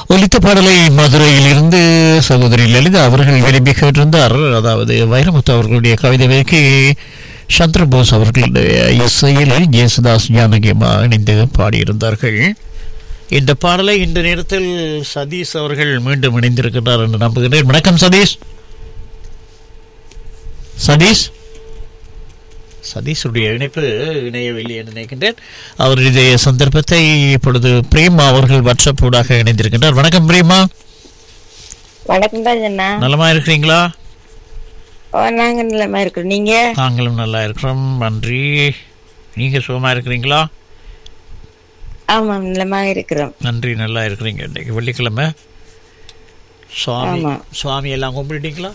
ஒலித்த பாடலை மதுரையில் இருந்து சகோதரி லலிதா அவர்கள் விரும்பி கேட்டிருந்தார் அதாவது வைரமுத்து அவர்களுடைய கவிதை வைக்கு சந்திரபோஸ் அவர்களுடைய இசையில் ஜேசுதாஸ் ஜானகியமா இணைந்து பாடியிருந்தார்கள் இந்த பாடலை இந்த நேரத்தில் சதீஷ் அவர்கள் மீண்டும் இணைந்திருக்கிறார் என்று நம்புகிறேன் வணக்கம் சதீஷ் சதீஷ் சதீஷுடைய இணைப்பு இணையவில்லை என்று நினைக்கின்றேன் அவருடைய சந்தர்ப்பத்தை இப்பொழுது பிரேமா அவர்கள் வாட்ஸ்அப் ஊடாக இணைந்திருக்கின்றார் வணக்கம் பிரேமா வணக்கம் தான் அண்ணா நலமா இருக்கிறீங்களா ஓ நாங்க நிலமா இருக்கிறோம் நீங்க நாங்களும் நல்லா இருக்கிறோம் நன்றி நீங்க சுகமா இருக்கிறீங்களா ஆமாம் நிலமா இருக்கிறோம் நன்றி நல்லா இருக்கிறீங்க இன்னைக்கு வெள்ளிக்கிழமை சுவாமி ஆமா. சுவாமி எல்லாம் கும்பிட்டுட்டீங்களா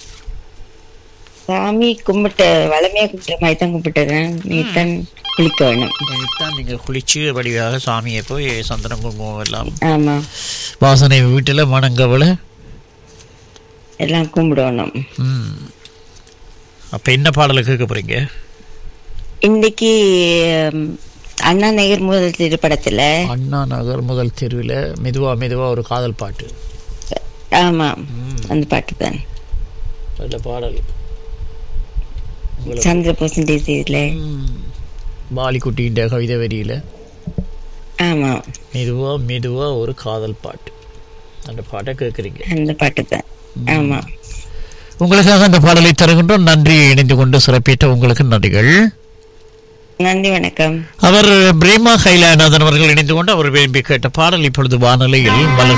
சாமி கும்பிட்ட வளமையா கும்பிட்ட மாதிரி தான் கும்பிட்டுறேன் நீ தான் குளிக்க வேணும் தான் நீங்க குளிச்சு வடிவாக சாமியை போய் சந்தனம் குங்குமம் எல்லாம் ஆமா வாசனை வீட்டில் மணங்கவள எல்லாம் கும்பிடணும் ம் அப்போ என்ன பாடலை கேட்க போறீங்க இன்னைக்கு ம், அண்ணா நகர் முதல் திரைப்படத்துல அண்ணா நகர் முதல் தெருவில் மெதுவா மெதுவா ஒரு காதல் பாட்டு ஆமா அந்த பாட்டு தான் நல்ல பாடல் சந்திர பூசண்டி இதுல பாலிக்குட்டின்ற கவிதை வரியில ஆமா மெதுவா மெதுவா ஒரு காதல் பாட்டு அந்த பாட்டை கேட்குறீங்க அந்த பாட்டு தான் ஆமா உங்களுக்காக அந்த பாடலை தருகின்றோம் நன்றி இணைந்து கொண்டு சிறப்பித்த உங்களுக்கு நன்றிகள் நன்றி வணக்கம் அவர் பிரேமா கைலாநாதன் அவர்கள் இணைந்து கொண்டு அவர் விரும்பி கேட்ட பாடல் இப்பொழுது வானொலியில் மலர்